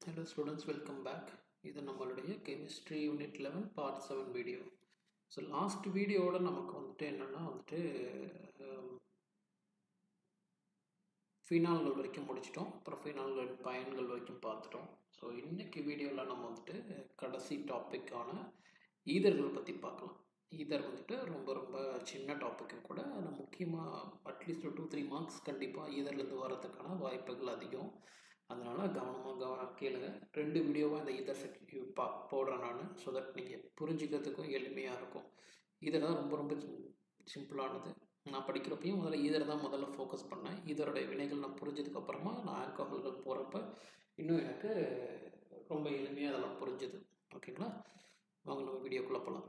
hello students welcome back இது நம்மளுடைய chemistry unit eleven part seven video so last வீடியோவோட நமக்கு வந்துட்டு என்னென்னா வந்துட்டு ஃபீனால்கள் வரைக்கும் முடிச்சிட்டோம் அப்புறம் ஃபீனால்கள் பயன்கள் வரைக்கும் பார்த்துட்டோம் ஸோ இன்றைக்கி வீடியோவில் நம்ம வந்துட்டு கடைசி டாப்பிக்கான ஈதர்கள் பற்றி பார்க்கலாம் ஈதர் வந்துட்டு ரொம்ப ரொம்ப சின்ன டாப்பிக்கும் கூட அதில் முக்கியமாக அட்லீஸ்ட் டூ த்ரீ மார்க்ஸ் கண்டிப்பாக ஈதர்லேருந்து வரதுக்கான வாய்ப்புகள் அதிகம் அதனால் கவனமாக கவனம் கேளுங்க ரெண்டு வீடியோவாக இந்த ஈதர் செட் பா போடுறேன் நான் ஸோ தட் நீங்கள் புரிஞ்சுக்கிறதுக்கும் எளிமையாக இருக்கும் ஈதர் தான் ரொம்ப ரொம்ப சிம்பிளானது நான் படிக்கிறப்பையும் முதல்ல ஈதர் தான் முதல்ல ஃபோக்கஸ் பண்ணேன் ஈதரோட வினைகள் நான் புரிஞ்சதுக்கப்புறமா நான் ஆல்கஹால்கள் போகிறப்ப இன்னும் எனக்கு ரொம்ப எளிமையாக அதெல்லாம் புரிஞ்சுது ஓகேங்களா வாங்க நம்ம வீடியோக்குள்ளே போகலாம்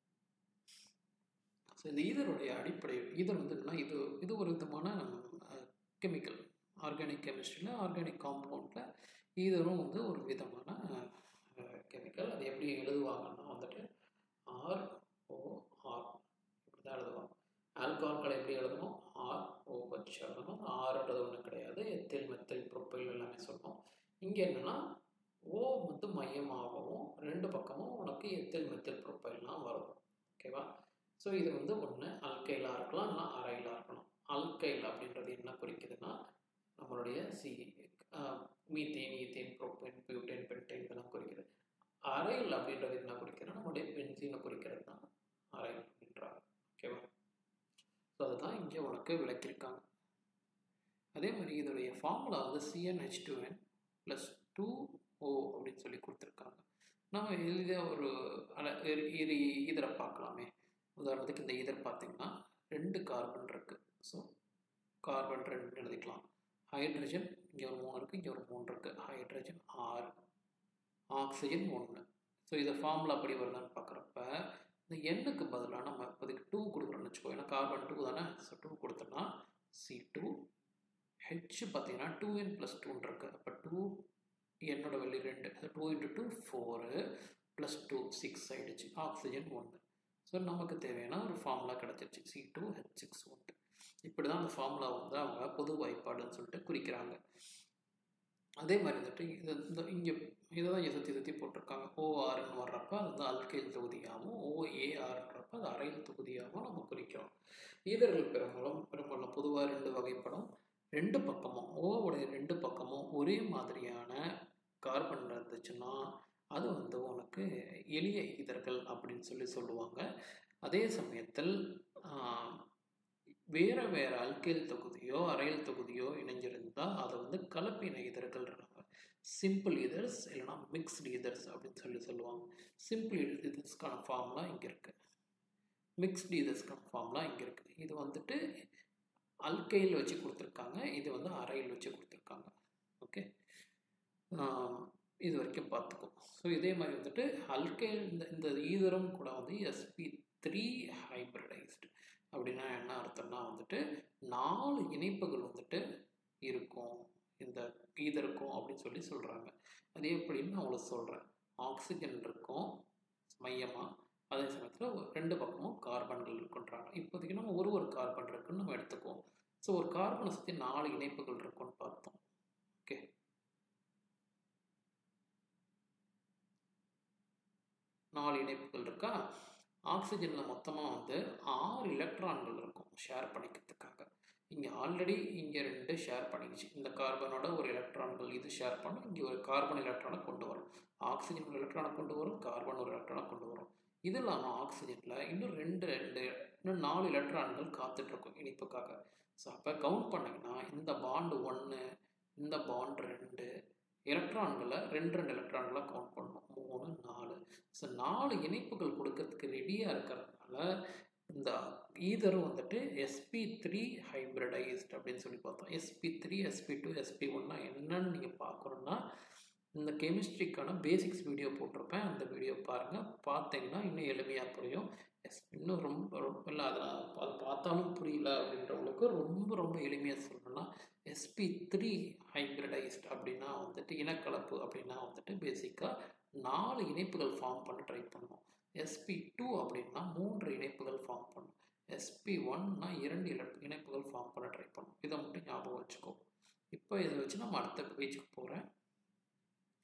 ஸோ இந்த ஈதருடைய அடிப்படை ஈதர் வந்து என்னன்னா இது இது ஒரு விதமான கெமிக்கல் ஆர்கானிக் கெமிஸ்ட்ரியில் ஆர்கானிக் காம்பவுண்டில் ஈதரும் வந்து ஒரு விதமான கெமிக்கல் அது எப்படி எழுதுவாங்கன்னா வந்துட்டு ஆர் ஓ ஆர் இப்படி தான் எழுதுவாங்க ஆல்கஹால்களை எப்படி எழுதணும் ஆர் ஓ வச்சு எழுதணும் ஆறுன்றது ஒன்றும் கிடையாது எத்தில் மெத்தில் ப்ரொப்பைல் எல்லாமே சொன்னோம் இங்கே என்னென்னா ஓ வந்து மையமாகவும் ரெண்டு பக்கமும் உனக்கு எத்தில் மெத்தில் ப்ரொப்பைல்லாம் வரும் ஓகேவா ஸோ இது வந்து ஒன்று அல்கைலாக இருக்கலாம் இல்லை அரைலாக இருக்கலாம் அல்கைல் அப்படின்றது என்ன குறிக்குதுன்னா நம்மளுடைய C methane ethane propane butane pentane இதெல்லாம் குறிக்கிறது அரைல் அப்படின்றது என்ன குறிக்கிறது நம்மளுடைய பென்சீனை குறிக்கிறது தான் அரைல் அப்படின்றாங்க ஓகேவா ஸோ அதுதான் இங்கே உனக்கு விளக்கியிருக்காங்க அதே மாதிரி இதோடைய ஃபார்முலா வந்து C n H two n plus two O அப்படின்னு சொல்லி கொடுத்துருக்காங்க நம்ம எளிதாக ஒரு இது இதரை பார்க்கலாமே உதாரணத்துக்கு இந்த இதர் பார்த்திங்கன்னா ரெண்டு கார்பன் இருக்குது ஸோ கார்பன் ரெண்டு எழுதிக்கலாம் ஹைட்ரஜன் இங்கே ஒரு மூணு இருக்குது இங்கே ஒரு மூணு இருக்குது ஹைட்ரஜன் ஆறு ஆக்சிஜன் ஒன்று ஸோ இதை ஃபார்முலா அப்படி வருதான்னு பார்க்குறப்ப இந்த எண்ணுக்கு பதிலாக நம்ம இப்போதைக்கு டூ கொடுக்குறோன்னு வச்சுக்கோ ஏன்னா கார்பன் டூ தானே ஸோ டூ கொடுத்தோன்னா சி டூ ஹெச் பார்த்தீங்கன்னா டூ என் ப்ளஸ் டூன்னு இருக்குது அப்போ டூ என்னோட வெளி ரெண்டு two into two four plus two six ஆகிடுச்சு ஆக்சிஜன் ஒன்று ஸோ நமக்கு தேவையான ஒரு ஃபார்முலா கிடச்சிருச்சு சி டூ ஹெச் சிக்ஸ் ஒன்று இப்படி தான் அந்த ஃபார்முலா வந்து அவங்க பொது வாய்ப்பாடுன்னு சொல்லிட்டு குறிக்கிறாங்க அதே மாதிரி வந்துட்டு இது இந்த இங்கே இதை தான் சுற்றி சுற்றி போட்டிருக்காங்க ஓஆர்னு வர்றப்ப அது வந்து அல்கைல் தொகுதியாகவும் ஓஏஆர்ன்றப்ப அது அரைல் தொகுதியாகவும் நம்ம குறிக்கிறோம் ஈதர்கள் பெரும்பாலும் பெரும்பாலும் பொதுவாக ரெண்டு வகைப்படும் ரெண்டு பக்கமும் ஓவுடைய ரெண்டு பக்கமும் ஒரே மாதிரியான கார்பன் இருந்துச்சுன்னா அது வந்து உனக்கு எளிய இதர்கள் அப்படின்னு சொல்லி சொல்லுவாங்க அதே சமயத்தில் வேறு வேறு அல்கைல் தொகுதியோ அரையல் தொகுதியோ இணைஞ்சிருந்தால் அதை வந்து கலப்பின இதழ்கள்ன்றாங்க சிம்பிள் இதர்ஸ் இல்லைனா மிக்ஸ்டு இதர்ஸ் அப்படின்னு சொல்லி சொல்லுவாங்க சிம்பிள் இதர்ஸ்க்கான ஃபார்ம்லாம் இங்கே இருக்குது மிக்ஸ்டு இதர்ஸ்க்கான ஃபார்ம்லாம் இங்கே இருக்குது இது வந்துட்டு அல்கைல் வச்சு கொடுத்துருக்காங்க இது வந்து அரையில் வச்சு கொடுத்துருக்காங்க ஓகே இது வரைக்கும் பார்த்துக்கும் ஸோ இதே மாதிரி வந்துட்டு அல்கைல் இந்த இந்த ஈதரும் கூட வந்து எஸ்பி த்ரீ ஹைப்ரிடைஸ்டு அப்படின்னா என்ன அர்த்தம்னா வந்துட்டு நாலு இணைப்புகள் வந்துட்டு இருக்கும் இந்த ஈதருக்கும் அப்படின்னு சொல்லி சொல்கிறாங்க அது எப்படின்னு நான் உங்களுக்கு சொல்கிறேன் ஆக்சிஜன் இருக்கும் மையமாக அதே சமயத்தில் ரெண்டு பக்கமும் கார்பன்கள் இருக்குன்றாங்க இப்போதைக்கு நம்ம ஒரு ஒரு கார்பன் இருக்குன்னு நம்ம எடுத்துக்குவோம் ஸோ ஒரு கார்பனை சுற்றி நாலு இணைப்புகள் இருக்குன்னு பார்த்தோம் ஓகே நாலு இணைப்புகள் இருக்கா ஆக்சிஜனில் மொத்தமாக வந்து ஆறு எலக்ட்ரான்கள் இருக்கும் ஷேர் பண்ணிக்கிறதுக்காக இங்கே ஆல்ரெடி இங்கே ரெண்டு ஷேர் பண்ணிக்கிச்சு இந்த கார்பனோட ஒரு எலக்ட்ரான்கள் இது ஷேர் பண்ணும் இங்கே ஒரு கார்பன் எலக்ட்ரானை கொண்டு வரும் ஆக்சிஜன் ஒரு எலக்ட்ரானை கொண்டு வரும் கார்பன் ஒரு எலக்ட்ரானை கொண்டு வரும் இது இல்லாமல் ஆக்சிஜனில் இன்னும் ரெண்டு ரெண்டு இன்னும் நாலு எலக்ட்ரான்கள் காத்துட்ருக்கும் இனிப்புக்காக ஸோ அப்போ கவுண்ட் பண்ணிங்கன்னா இந்த பாண்டு ஒன்று இந்த பாண்ட் ரெண்டு எலக்ட்ரான்களை ரெண்டு ரெண்டு எலக்ட்ரான்களாக கவுண்ட் பண்ணணும் மூணு நாலு ஸோ நாலு இணைப்புகள் கொடுக்கறதுக்கு ரெடியாக இருக்கிறதுனால இந்த ஈதரும் வந்துட்டு எஸ்பி த்ரீ ஹைப்ரிடைஸ்ட் அப்படின்னு சொல்லி பார்த்தோம் SP three SP two SP ஒன்னா என்னன்னு நீங்கள் பார்க்கணுன்னா இந்த கெமிஸ்ட்ரிக்கான பேசிக்ஸ் வீடியோ போட்டிருப்பேன் அந்த வீடியோ பாருங்கள் பார்த்தீங்கன்னா இன்னும் எளிமையாக புரியும் எஸ் இன்னும் ரொம்ப ரொம்ப இல்லை அதை அது பார்த்தாலும் புரியல அப்படின்றவங்களுக்கு ரொம்ப ரொம்ப எளிமையாக சொல்லணும்னா எஸ்பி த்ரீ ஹைப்ரிடைஸ்ட் அப்படின்னா வந்துட்டு இனக்கலப்பு அப்படின்னா வந்துட்டு பேசிக்காக நாலு இணைப்புகள் ஃபார்ம் பண்ண ட்ரை பண்ணணும் எஸ்பி டூ அப்படின்னா மூன்று இணைப்புகள் ஃபார்ம் பண்ணும் எஸ்பி ஒன்னா இரண்டு இணைப்புகள் ஃபார்ம் பண்ண ட்ரை பண்ணும் இதை மட்டும் ஞாபகம் வச்சுக்கோ இப்போ இதை வச்சு நம்ம அடுத்த பேஜுக்கு போகிறேன்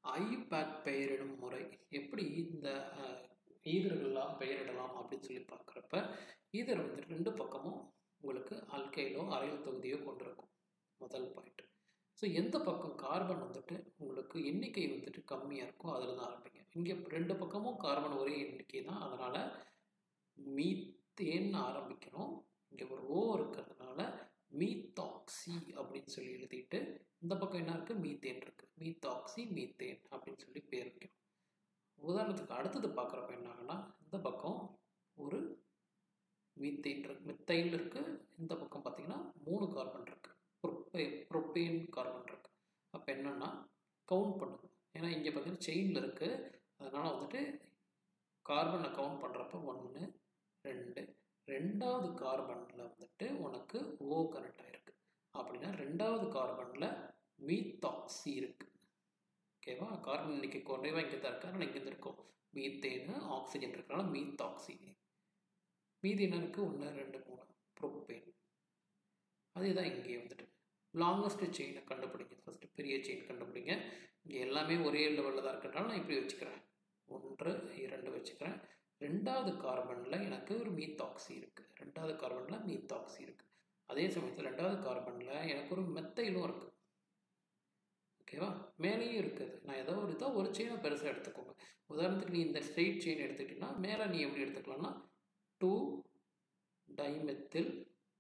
ஐபேக் பெயரிடும் முறை எப்படி இந்த அஹ், ஈதர்கள்லாம் பெயரிடலாம் அப்படின்னு சொல்லி பார்க்குறப்ப ஈதர் வந்து ரெண்டு பக்கமும் உங்களுக்கு அல்கைலோ அரைல் தொகுதியோ கொண்டிருக்கும் முதல் பாயிண்ட் ஸோ எந்த பக்கம் கார்பன் வந்துட்டு உங்களுக்கு எண்ணிக்கை வந்துட்டு கம்மியாக இருக்கோ அதில் தான் ஆரம்பிங்க இங்கே ரெண்டு பக்கமும் கார்பன் ஒரே எண்ணிக்கை தான் அதனால் மீத்தேன் ஆரம்பிக்கணும் இங்கே ஒரு ஓ இருக்கிறதுனால மீத்தாக்சி அப்படின்னு சொல்லி எழுதிட்டு இந்த பக்கம் என்ன இருக்குது மீத்தேன் இருக்குது மீத்தாக்சி மீத்தேன் அப்படின்னு சொல்லி பேர் வைக்கணும் உதாரணத்துக்கு அடுத்தது பார்க்குறப்ப என்ன ஆகுனா இந்த பக்கம் ஒரு மீத்தேன் இருக்கு மித்தைல் இருக்குது இந்த பக்கம் பார்த்தீங்கன்னா மூணு கார்பன் இருக்குது ப்ரொப்பே ப்ரொப்பேன் கார்பன் இருக்குது அப்போ என்னென்னா கவுண்ட் பண்ணுங்க ஏன்னா இங்கே பார்த்தீங்கன்னா செயினில் இருக்குது அதனால் வந்துட்டு கார்பனை கவுண்ட் பண்ணுறப்ப ஒன்று ரெண்டு ரெண்டாவது கார்பனில் வந்துட்டு உனக்கு ஓ கனெக்ட் ஆகிருக்கு அப்படின்னா ரெண்டாவது கார்பனில் மீத்தாக்சி இருக்குது ஓகேவா கார்பன் இன்னைக்கு குறைவாக இங்கே தான் இருக்கு ஆனால் இங்கே இருக்கும் மீத்தேனு ஆக்சிஜன் இருக்கிறனால மீத்தாக்சி மீதி என்ன இருக்குது ஒன்று ரெண்டு மூணு ப்ரோப்பேன் அதே தான் இங்கே வந்துட்டு லாங்கஸ்ட் செயினை கண்டுபிடிங்க ஃபஸ்ட்டு பெரிய செயின் கண்டுபிடிங்க இங்கே எல்லாமே ஒரே லெவலில் தான் இருக்கிறனால நான் இப்படி வச்சுக்கிறேன் ஒன்று இரண்டு வச்சுக்கிறேன் ரெண்டாவது கார்பனில் எனக்கு ஒரு மீத்தாக்சி இருக்குது ரெண்டாவது கார்பனில் மீத்தாக்சி இருக்குது அதே சமயத்தில் ரெண்டாவது கார்பனில் எனக்கு ஒரு மெத்தைலும் இருக்குது ஓகேவா மேலேயும் இருக்குது நான் ஏதோ ஒரு இதோ ஒரு செயினை பெருசாக எடுத்துக்கோங்க உதாரணத்துக்கு நீ இந்த ஸ்ட்ரெயிட் செயின் எடுத்துக்கிட்டீங்கன்னா மேலே நீ எப்படி எடுத்துக்கலாம்னா டூ டைமெத்தில்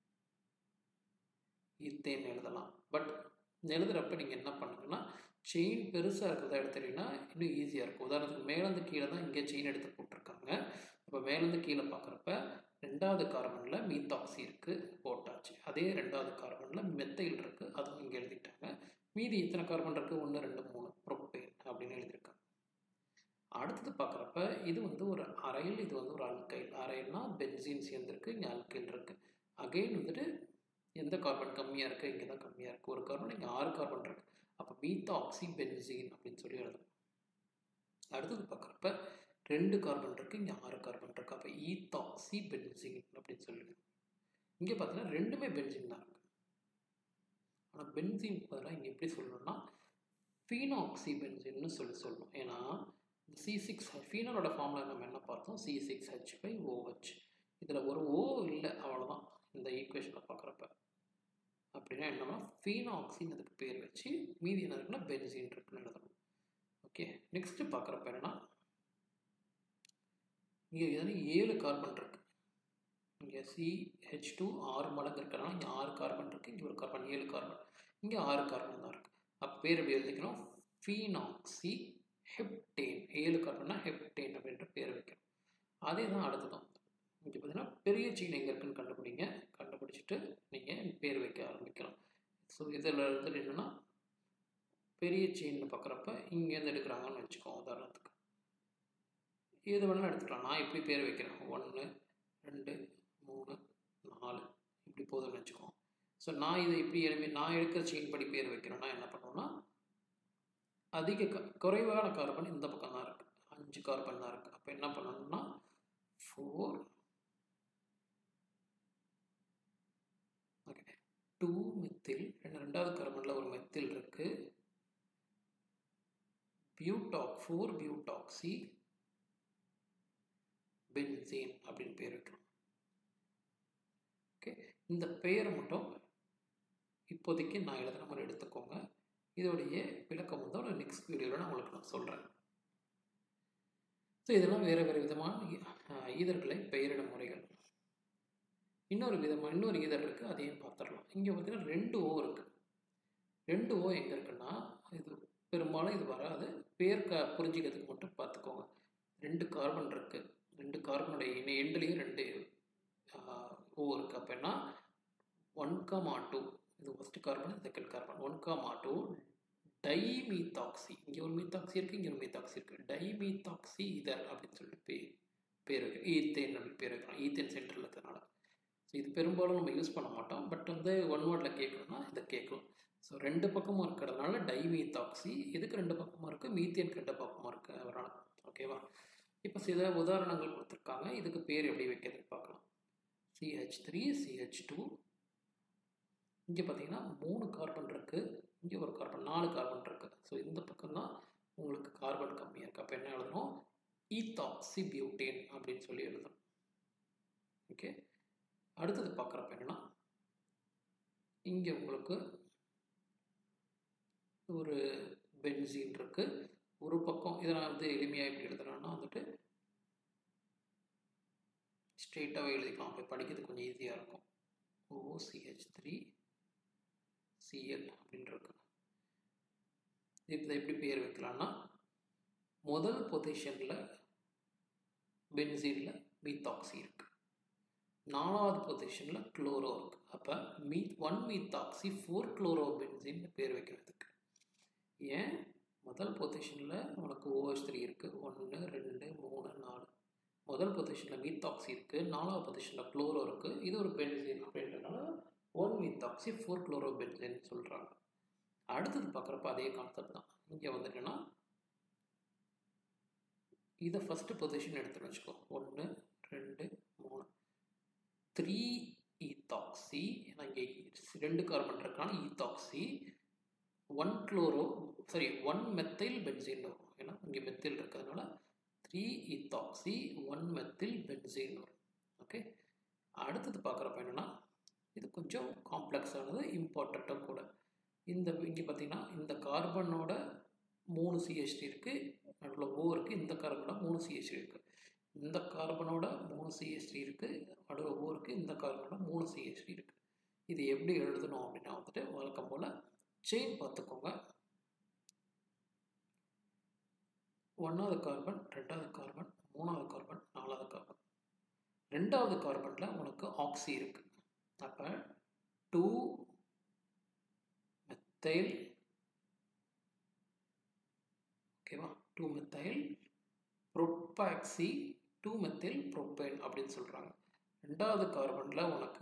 ஈத்தேன் எழுதலாம் பட் எழுதுகிறப்ப நீங்கள் என்ன பண்ணுங்கன்னா செயின் பெருசாக இருக்கிறதா எடுத்துட்டீங்கன்னா இன்னும் ஈஸியாக இருக்கும் உதாரணத்துக்கு மேலேருந்து கீழே தான் இங்கே செயின் எடுத்து போட்டிருக்காங்க அப்போ மேலேருந்து கீழே பார்க்குறப்ப ரெண்டாவது கார்பனில் மீத்தாக்சி இருக்குது போட்டாச்சு அதே ரெண்டாவது கார்பனில் மெத்தைல் இருக்குது அதுவும் இங்கே எழுதிட்டாங்க மீதி இத்தனை கார்பன் இருக்குது ஒன்று ரெண்டு மூணு ப்ரொப்பேன் அப்படின்னு எழுதியிருக்காங்க அடுத்தது பார்க்குறப்ப இது வந்து ஒரு அரைல் இது வந்து ஒரு அல்கைல் அரைல்னா பென்சீன் சேர்ந்துருக்கு இங்கே அல்கைல் இருக்குது அகைன் வந்துட்டு எந்த கார்பன் கம்மியாக இருக்குது இங்கே தான் கம்மியாக இருக்குது ஒரு கார்பன் இங்கே ஆறு கார்பன் இருக்குது அப்போ மீத்தாக்சி பென்சீன் அப்படின்னு சொல்லி எழுதணும் அடுத்தது பார்க்குறப்ப ரெண்டு கார்பன் இருக்குது இங்கே ஆறு கார்பன் இருக்குது அப்போ ஈத்தாக்சி பென்சீன் அப்படின்னு சொல்லிடுங்க இங்கே பார்த்தீங்கன்னா ரெண்டுமே பென்சீன் தான் இருக்குது ஆனால் பென்சீன் பதிலாக இங்கே எப்படி சொல்லணும்னா ஃபீனாக்சி பென்சின்னு சொல்லி சொல்லணும் ஏன்னா இந்த சி சிக்ஸ் ஃபீனலோட ஃபார்மில் நம்ம என்ன பார்த்தோம் C six H five O H இதில் ஒரு ஓ இல்லை அவ்வளோதான் இந்த ஈக்குவேஷனை பார்க்குறப்ப அப்படின்னா என்னன்னா ஃபீனாக்சின் அதுக்கு பேர் வச்சு மீதி என்ன இருக்குன்னா பென்சின் இருக்குன்னு எழுதணும் ஓகே நெக்ஸ்ட்டு பார்க்குறப்ப என்னன்னா இங்கே எதனா ஏழு கார்பன் இருக்குது இங்கே சிஹெச் டூ ஆறு மடங்கு இருக்கிறனால இங்கே ஆறு கார்பன் இருக்குது இங்கே ஒரு கார்பன் ஏழு கார்பன் இங்கே ஆறு கார்பன் தான் இருக்குது அப்போ பேர் எப்படி எழுதிக்கணும் ஃபீனாக்சி ஹெப்டேன் ஏழு கார்பன்னா ஹெப்டேன் அப்படின்ற பேர் வைக்கணும் அதே தான் அடுத்ததான் இங்கே பார்த்தீங்கன்னா பெரிய சீன் எங்கே இருக்குன்னு கண்டுபிடிங்க கண்டுபிடிச்சிட்டு நீங்கள் பேர் வைக்க ஆரம்பிக்கலாம் ஸோ இதில் இருந்துட்டு என்னென்னா பெரிய செயின் பார்க்குறப்ப இங்கேருந்து எடுக்கிறாங்கன்னு வச்சுக்கோங்க உதாரணத்துக்கு எது வேணாலும் எடுத்துக்கலாம் நான் எப்படி பேர் வைக்கிறேன் ஒன்று ரெண்டு மூணு நாலு இப்படி போதும்னு வச்சுக்கோங்க ஸோ நான் இதை இப்படி எழுப்பி நான் எடுக்கிற செயின் படி பேர் வைக்கிறேன்னா என்ன பண்ணுவோன்னா அதிக க குறைவான கார்பன் இந்த பக்கம் தான் இருக்குது அஞ்சு கார்பன் தான் இருக்குது அப்போ என்ன பண்ணணும்னா ஃபோர் ஓகே டூ மெத்தில் ரெண்டாவது கார்பனில் ஒரு மெத்தில் இருக்குது பியூட்டாக் ஃபோர் பியூட்டாக்சி பென்சீன் அப்படின்னு பேர் வைக்கணும் ஓகே இந்த பெயரை மட்டும் இப்போதைக்கு நான் எழுதுன மாதிரி எடுத்துக்கோங்க இதோடைய விளக்கம் வந்து ஒரு நெக்ஸ்ட் வீடியோவில் நான் உங்களுக்கு நான் சொல்கிறேன் ஸோ இதெல்லாம் வேறு வேறு விதமான ஈதர்களை பெயரிடும் முறைகள் இன்னொரு விதமாக இன்னொரு ஈதர் இருக்குது அதையும் பார்த்துடலாம் இங்கே பார்த்தீங்கன்னா ரெண்டு ஓ இருக்குது ரெண்டு ஓ எங்கே இருக்குன்னா இது பெரும்பாலும் இது வராது பேர் க புரிஞ்சிக்கிறதுக்கு மட்டும் பார்த்துக்கோங்க ரெண்டு கார்பன் இருக்குது ரெண்டு கார்பனுடைய இணை எண்டுலேயும் ரெண்டு ஓ இருக்குது அப்போனா ஒன் காமா டூ இது first carbon second carbon one comma two dimethoxy இங்கே ஒரு மீத்தாக்சி இருக்குது இங்கே ஒரு மீத்தாக்சி இருக்குது டைமீத்தாக்சி இதர் அப்படின்னு சொல்லிட்டு பேர் பேர் வைக்கிறோம் ஈத்தேன் அப்படின்னு பேர் வைக்கிறோம் ஈத்தேன் சென்டரில் இருக்கிறதுனால ஸோ இது பெரும்பாலும் நம்ம யூஸ் பண்ண மாட்டோம் பட் வந்து ஒன் வேர்டில் கேட்கணும்னா இதை கேட்கலாம் ஸோ ரெண்டு பக்கமும் இருக்கிறதுனால டைமீத்தாக்சி எதுக்கு ரெண்டு பக்கமாக இருக்குது மீத்தேன் ரெண்டு பக்கமாக இருக்குது அதனால் ஓகேவா இப்போ சில உதாரணங்கள் கொடுத்துருக்காங்க இதுக்கு பேர் எப்படி வைக்கிறதுன்னு பார்க்கலாம் சிஹெச் த்ரீ சிஹெச் டூ இங்கே பார்த்தீங்கன்னா மூணு கார்பன் இருக்குது இங்கே ஒரு கார்பன் நாலு கார்பன் இருக்குது ஸோ இந்த பக்கம் தான் உங்களுக்கு கார்பன் கம்மியாக இருக்குது அப்போ என்ன எழுதணும் ஈத்தாக்சி பியூட்டேன் அப்படின்னு சொல்லி எழுதணும் ஓகே அடுத்தது பார்க்குறப்ப என்னன்னா இங்கே உங்களுக்கு ஒரு பென்சீன் இருக்கு ஒரு பக்கம் இதை நான் வந்து எளிமையாக எப்படி எழுதுறேன்னா வந்துட்டு ஸ்ட்ரெயிட்டாகவே எழுதிக்கலாம் அப்போ படிக்கிறது கொஞ்சம் ஈஸியாக இருக்கும் ஓசிஹெச் த்ரீ சிஎல் அப்படின்னு இருக்கு இப்போ எப்படி பேர் வைக்கலாம்னா முதல் பொசிஷனில் பென்சீனில் மீத்தாக்சி இருக்கு நாலாவது பொசிஷனில் குளோரோ இருக்கு அப்போ மீ one methoxy four chloro benzene பேர் வைக்கிறதுக்கு ஏன் முதல் பொசிஷனில் உனக்கு ஓஎஸ் த்ரீ இருக்குது ஒன்று ரெண்டு மூணு நாலு முதல் பொசிஷனில் மீத்தாக்சி இருக்குது நாலாவது பொசிஷனில் குளோரோ இருக்குது இது ஒரு பென்சின் அப்படின்றதுனால one methoxy four chloro benzene சொல்கிறாங்க அடுத்தது பார்க்குறப்ப அதே கான்செப்ட் தான் இங்கே வந்துட்டுன்னா இதை ஃபஸ்ட்டு பொசிஷன் எடுத்துன்னு வச்சுக்கோ ஒன்று ரெண்டு மூணு த்ரீ ஈத்தாக்சி ஏன்னா இங்கே ரெண்டு கார்பன் இருக்கான ethoxy one chloro sorry one methyl benzene வரும் ஏன்னா இங்கே மெத்தில் இருக்கிறதுனால three ethoxy one methyl benzene வரும் ஓகே அடுத்தது பார்க்குறப்ப என்னென்னா இது கொஞ்சம் காம்ப்ளெக்ஸானது இம்பார்ட்டண்ட்டும் கூட இந்த இங்கே பார்த்தீங்கன்னா இந்த கார்பனோட மூணு சிஹெச்டி இருக்குது நடுவில் ஓ இருக்குது இந்த கார்பனோட மூணு சிஹெச்டி இருக்குது இந்த கார்பனோட மூணு சிஹெச்டி இருக்குது நடுவில் ஓ இருக்குது இந்த கார்பனோட மூணு சிஹெச்டி இருக்குது இது எப்படி எழுதணும் அப்படின்னா வந்துட்டு வழக்கம் போல் செயின் பார்த்துக்கோங்க ஒன்றாவது கார்பன் ரெண்டாவது கார்பன் மூணாவது கார்பன் நாலாவது கார்பன் ரெண்டாவது கார்பனில் உனக்கு ஆக்சி இருக்குது அப்போ டூ மெத்தைல் ஓகேவா two methyl propoxy two methyl propyne அப்படின்னு சொல்கிறாங்க ரெண்டாவது கார்பனில் உனக்கு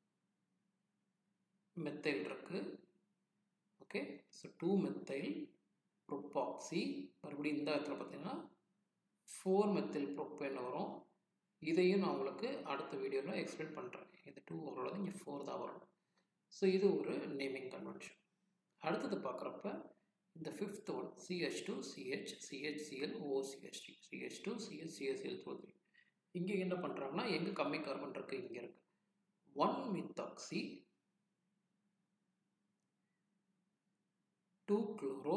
மெத்தைல் இருக்குது okay so two methyl propoxy மறுபடியும் இந்த இடத்துல பார்த்தீங்கன்னா ஃபோர் மெத்தில் ப்ரொப்பைன் வரும் இதையும் நான் உங்களுக்கு அடுத்த வீடியோவில் எக்ஸ்பிளைன் பண்ணுறேன் இது டூ வரோட இங்கே ஃபோர் தான் வரும் ஸோ இது ஒரு நேமிங் கன்வென்ஷன் அடுத்தது பார்க்குறப்ப இந்த fifth one CH two CH CHCl ஓசிஹெச்டி CH two CH CHL two three இங்கே என்ன பண்ணுறாங்கன்னா எங்கே கம்மி கார்பன் இருக்குது இங்கே இருக்குது one methoxy two chloro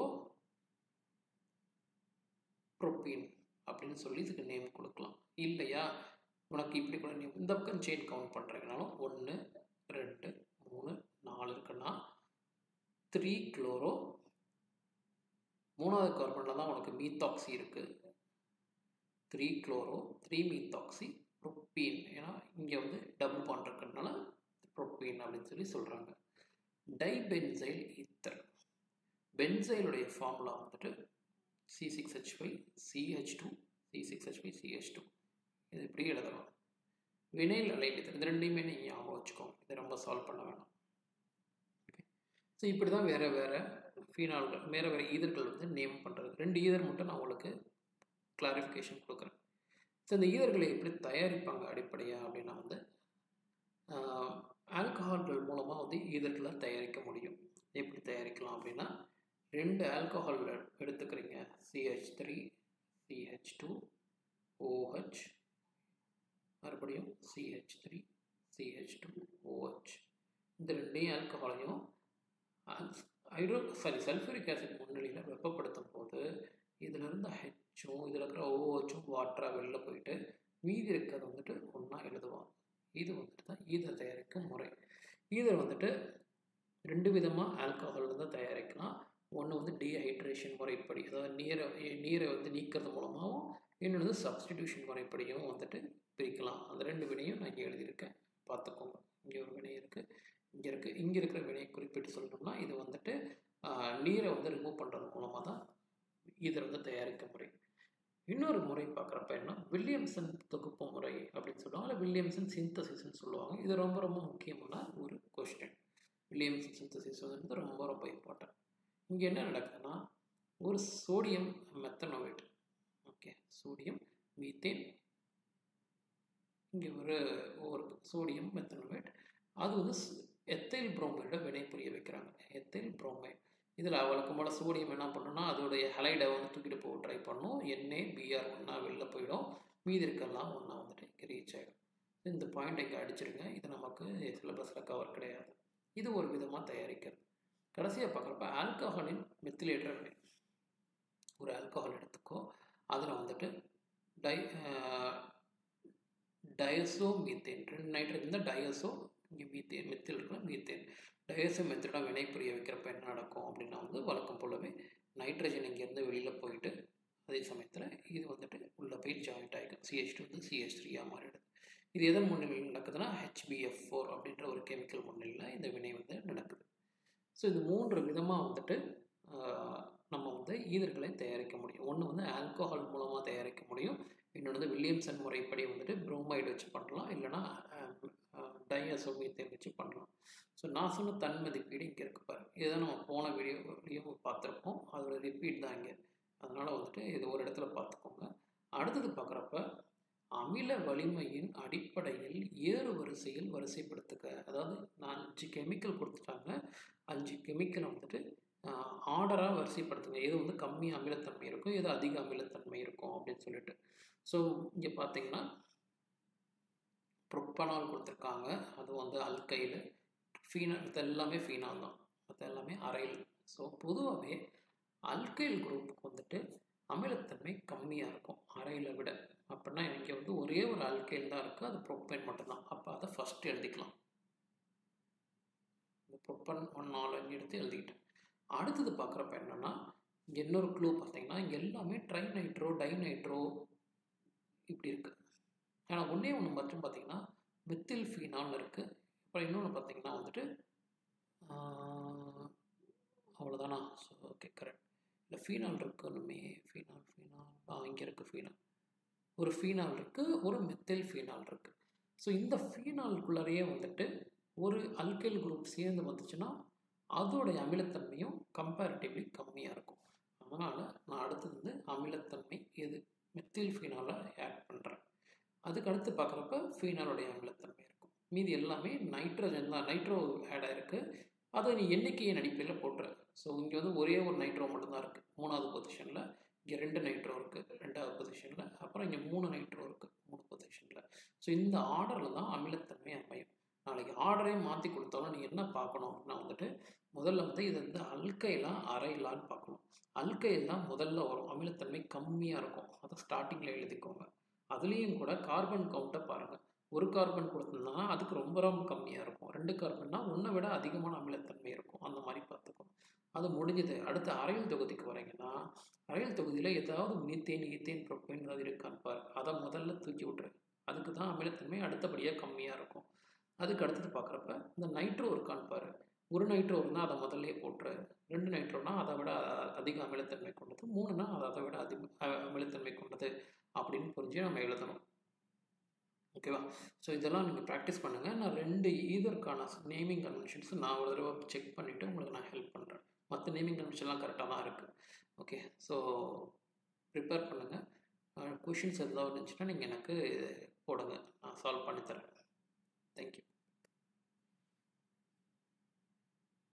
propene அப்படின்னு சொல்லி இதுக்கு நேம் கொடுக்கலாம் இல்லையா உனக்கு இப்படி கூட நேம் இந்த பக்கம் செயின் கவுண்ட் பண்ணுறீங்கனாலும் ஒன்று ரெண்டு மூணு நாலு இருக்குன்னா த்ரீ குளோரோ மூணாவது கார்பனில் தான் உனக்கு மீத்தாக்சி இருக்குது three chloro three methoxy propene ஏன்னா இங்கே வந்து டபுள் பாண்ட் இருக்கிறதுனால ப்ரொப்பீன் அப்படின்னு சொல்லி சொல்கிறாங்க டைபென்சைல் ஈத்தர் பென்சைலுடைய ஃபார்முலா வந்துட்டு C six H five CH two C six H five CH two இது இப்படி எழுதலாம் வினைல் அலைமித்தர் இது ரெண்டையுமே நீங்கள் ஞாபகம் வச்சுக்கோங்க இதை ரொம்ப சால்வ் பண்ண வேணாம் ஓகே ஸோ இப்படி தான் வேறு வேறு ஃபீனால்கள் வேறு வேறு ஈதர்கள் வந்து நேம் பண்ணுறது ரெண்டு ஈதர் மட்டும் நான் உங்களுக்கு கிளாரிஃபிகேஷன் கொடுக்குறேன் ஸோ இந்த ஈதர்களை எப்படி தயாரிப்பாங்க அடிப்படையாக அப்படின்னா வந்து ஆல்கஹால்கள் மூலமாக வந்து ஈதர்களை தயாரிக்க முடியும் எப்படி தயாரிக்கலாம் அப்படின்னா ரெண்டு ஆல்கஹால் எடுத்துக்கிறீங்க CH three CH two OH மறுபடியும் CH three CH two OH இந்த ரெண்டையும் ஆல்கஹாலையும் ஹைட்ரோ சாரி சல்ஃபூரிக் ஆசிட் முன்னிலையில் வெப்பப்படுத்தும் போது இதில் இருந்த ஹெச்சும் இதில் இருக்கிற ஓஹெச்சும் வாட்டராக வெளில போயிட்டு மீதி இருக்கிறத வந்துட்டு ஒன்றா எழுதுவாங்க இது வந்துட்டு தான் ஈதர் தயாரிக்கும் முறை ஈதர் வந்துட்டு ரெண்டு விதமாக ஆல்கஹால் வந்து தயாரிக்கலாம் ஒன்று வந்து டீஹைட்ரேஷன் முறைப்படி அதாவது நீரை நீரை வந்து நீக்கிறது மூலமாகவும் இன்னொன்று வந்து சப்ஸ்டிடியூஷன் முறைப்படியும் வந்துட்டு பிரிக்கலாம் அந்த ரெண்டு வினையும் நான் இங்கே எழுதியிருக்கேன் பார்த்துக்கோங்க இங்கே ஒரு வினை இருக்குது இங்கே இருக்குது இங்கே இருக்கிற வினையை குறிப்பிட்டு சொல்லணும்னா இது வந்துட்டு நீரை வந்து ரிமூவ் பண்ணுறது மூலமாக தான் இதை வந்து தயாரிக்க முறை இன்னொரு முறை பார்க்குறப்ப என்ன வில்லியம்சன் தொகுப்பு முறை அப்படின்னு சொல்லுவாங்க இல்லை வில்லியம்சன் சிந்தசிஸ்ன்னு சொல்லுவாங்க இது ரொம்ப ரொம்ப முக்கியமான ஒரு கொஸ்டின் வில்லியம்சன் சிந்தசிஸ் வந்து ரொம்ப ரொம்ப இம்பார்ட்டன்ட் இங்கே என்ன நடக்குதுன்னா ஒரு sodium methanoate okay sodium methane இங்கே ஒரு ஒரு சோடியம் மெத்தனோவேட் அது வந்து எத்தைல் புரோமைடை வினை புரிய வைக்கிறாங்க எத்தைல் புரோமைட் இதில் வழக்கம் போல் சோடியம் என்ன பண்ணணும்னா அதோடைய ஹலைடை வந்து தூக்கிட்டு போக ட்ரை பண்ணும் என்ஏ பிஆர் ஒன்றா வெளில போயிடும் மீதி இருக்கெல்லாம் ஒன்றா வந்துட்டு இங்கே ரீச் ஆகிடும் இந்த பாயிண்ட் இங்கே அடிச்சிருங்க இது நமக்கு சிலபஸில் கவர் கிடையாது இது ஒரு விதமாக தயாரிக்கிறது கடைசியாக பார்க்குறப்ப ஆல்கஹாலின் மெத்திலேட்டர் வினை ஒரு ஆல்கஹால் எடுத்துக்கோ அதில் வந்துட்டு டை டயசோ மீத்தேன் ரெண்டு நைட்ரஜன் தான் டயசோ இங்கே மீத்தேன் மெத்தில் இருக்குன்னா மீத்தேன் டயசோ மெத்திடம் வினை புரிய வைக்கிறப்ப என்ன நடக்கும் அப்படின்னா வந்து வழக்கம் போலவே நைட்ரஜன் இங்கேருந்து வெளியில் போயிட்டு அதே சமயத்தில் இது வந்துட்டு உள்ளே போய் ஜாயிண்ட் ஆகிக்கும் சிஹெச் டூ வந்து சிஹெச் த்ரீயாக மாறிடுது இது எதன் முன்னிலையில் நடக்குதுன்னா ஹெச்பிஎஃப் ஃபோர் அப்படின்ற ஒரு கெமிக்கல் முன்னிலையில் இந்த வினை வந்து நடக்குது ஸோ இது மூன்று விதமாக வந்துட்டு நம்ம வந்து ஈதர்களை தயாரிக்க முடியும் ஒன்று வந்து ஆல்கோஹால் மூலமாக தயாரிக்க முடியும் இன்னொன்று வந்து வில்லியம்சன் முறைப்படி வந்துட்டு புரோமைடு வச்சு பண்ணலாம் இல்லைனா டையசோமியத்தை வச்சு பண்ணலாம் ஸோ நான் சொன்ன தன் மதிப்பீடு இங்கே இருக்கு பாரு இதை நம்ம போன வீடியோலையும் பார்த்துருப்போம் அதோட ரிப்பீட் தான் இங்கே அதனால் வந்துட்டு இது ஒரு இடத்துல பார்த்துக்கோங்க அடுத்தது பார்க்குறப்ப அமில வலிமையின் அடிப்படையில் ஏறு வரிசையில் வரிசைப்படுத்துக அதாவது நான் அஞ்சு கெமிக்கல் கொடுத்துட்டாங்க அஞ்சு கெமிக்கலை வந்துட்டு ஆர்டராக வரிசைப்படுத்துங்க எது வந்து கம்மி அமிலத்தன்மை இருக்கும் எது அதிக அமிலத்தன்மை இருக்கும் அப்படின்னு சொல்லிட்டு ஸோ இங்கே பார்த்தீங்கன்னா ப்ரொப்பனால் கொடுத்துருக்காங்க அது வந்து அல்கைடு ஃபீனால் இது எல்லாமே ஃபீனால் தான் அது எல்லாமே அரைல் ஸோ பொதுவாகவே அல்கைல் குரூப்புக்கு வந்துட்டு அமிலத்தன்மை கம்மியாக இருக்கும் அரையில் விட அப்படின்னா இங்கே வந்து ஒரே ஒரு அல்கைல் தான் இருக்குது அது ப்ரொப்பைன் மட்டும்தான் அப்போ அதை ஃபஸ்ட்டு எழுதிக்கலாம் இந்த ப்ரொப்பன் ஒன் நாலு எடுத்து எழுதிக்கிட்டேன் அடுத்தது பார்க்குறப்ப என்னென்னா இங்கே இன்னொரு க்ளூ பார்த்தீங்கன்னா இங்கே எல்லாமே ட்ரை நைட்ரோ டை நைட்ரோ இப்படி இருக்குது ஆனால் ஒன்றே ஒன்று மட்டும் பார்த்தீங்கன்னா மெத்தில் ஃபீனால்னு இருக்குது அப்புறம் இன்னொன்று பார்த்தீங்கன்னா வந்துட்டு அவ்வளோதானா ஸோ ஓகே கரெக்ட் இல்லை ஃபீனால் இருக்கணுமே ஃபீனால் ஃபீனால் ஆ இங்கே இருக்குது ஃபீனால் ஒரு ஃபீனால் இருக்குது ஒரு மெத்தில் ஃபீனால் இருக்குது ஸோ இந்த ஃபீனாலுக்குள்ளாரையே வந்துட்டு ஒரு அல்கைல் குரூப் சேர்ந்து வந்துச்சுன்னா அதோடைய அமிலத்தன்மையும் கம்பேரிட்டிவ்லி கம்மியாக இருக்கும் அதனால் நான் அடுத்தது வந்து அமிலத்தன்மை எது மெத்தில் ஃபீனாலை ஆட் பண்ணுறேன் அதுக்கு அடுத்து பார்க்குறப்ப ஃபீனாலுடைய அமிலத்தன்மை இருக்கும் மீதி எல்லாமே நைட்ரஜன் தான் நைட்ரோ ஆட் ஆகிருக்கு அதை நீ எண்ணிக்கையின் அடிப்படையில் போட்டுற ஸோ இங்கே வந்து ஒரே ஒரு நைட்ரோ மட்டும்தான் இருக்குது மூணாவது பொசிஷனில் இங்கே ரெண்டு நைட்ரோ இருக்குது ரெண்டாவது பொசிஷனில் அப்புறம் இங்கே மூணு நைட்ரோ இருக்குது மூணு பொசிஷனில் ஸோ இந்த ஆர்டரில் தான் அமிலத்தன்மை அமையும் நாளைக்கு ஆர்டரே மாற்றி கொடுத்தாலும் நீ என்ன பார்க்கணும் அப்படின்னா வந்துட்டு முதல்ல வந்து இது வந்து அல்கைலா அரைலான்னு பார்க்கணும் அல்கைல் தான் முதல்ல வரும் அமிலத்தன்மை கம்மியாக இருக்கும் அதை ஸ்டார்டிங்கில் எழுதிக்கோங்க அதுலேயும் கூட கார்பன் கவுண்ட்டை பாருங்கள் ஒரு கார்பன் கொடுத்துருந்தாங்கன்னா அதுக்கு ரொம்ப ரொம்ப கம்மியாக இருக்கும் ரெண்டு கார்பன்னா ஒன்றை விட அதிகமான அமிலத்தன்மை இருக்கும் அந்த மாதிரி பார்த்துக்கணும் அது முடிஞ்சது அடுத்து அரையல் தொகுதிக்கு வரீங்கன்னா அரையல் தொகுதியில் ஏதாவது மீத்தேன் ஈத்தேன் ப்ரொப்பேன் ஏதாவது இருக்கான்னு பாரு அதை முதல்ல தூக்கி விட்ரு அதுக்கு தான் அமிலத்தன்மை அடுத்தபடியாக கம்மியாக இருக்கும் அதுக்கு அடுத்தது பார்க்குறப்ப இந்த நைட்ரோ இருக்கான்னு பாரு ஒரு நைட்ரோ இருந்தால் அதை முதல்ல போட்டுரு ரெண்டு நைட்ரோனா அதை விட அதிக அமிலத்தன்மை கொண்டது மூணுனா அது அதை விட அதிக அமிலத்தன்மை கொண்டது அப்படின்னு புரிஞ்சு நம்ம எழுதணும் ஓகேவா ஸோ இதெல்லாம் நீங்கள் ப்ராக்டிஸ் பண்ணுங்கள் நான் ரெண்டு ஈதற்கான நேமிங் கன்வென்ஷன்ஸ் நான் ஒரு தடவை செக் பண்ணிவிட்டு உங்களுக்கு நான் ஹெல்ப் பண்ணுறேன் மற்ற நேமிங் கன்வென்ஷன்லாம் கரெக்டாக தான் இருக்குது ஓகே ஸோ ப்ரிப்பேர் பண்ணுங்கள் கொஷின்ஸ் எதாவது இருந்துச்சுன்னா நீங்கள் எனக்கு போடுங்க நான் சால்வ் பண்ணித்தரேன் தேங்க்யூ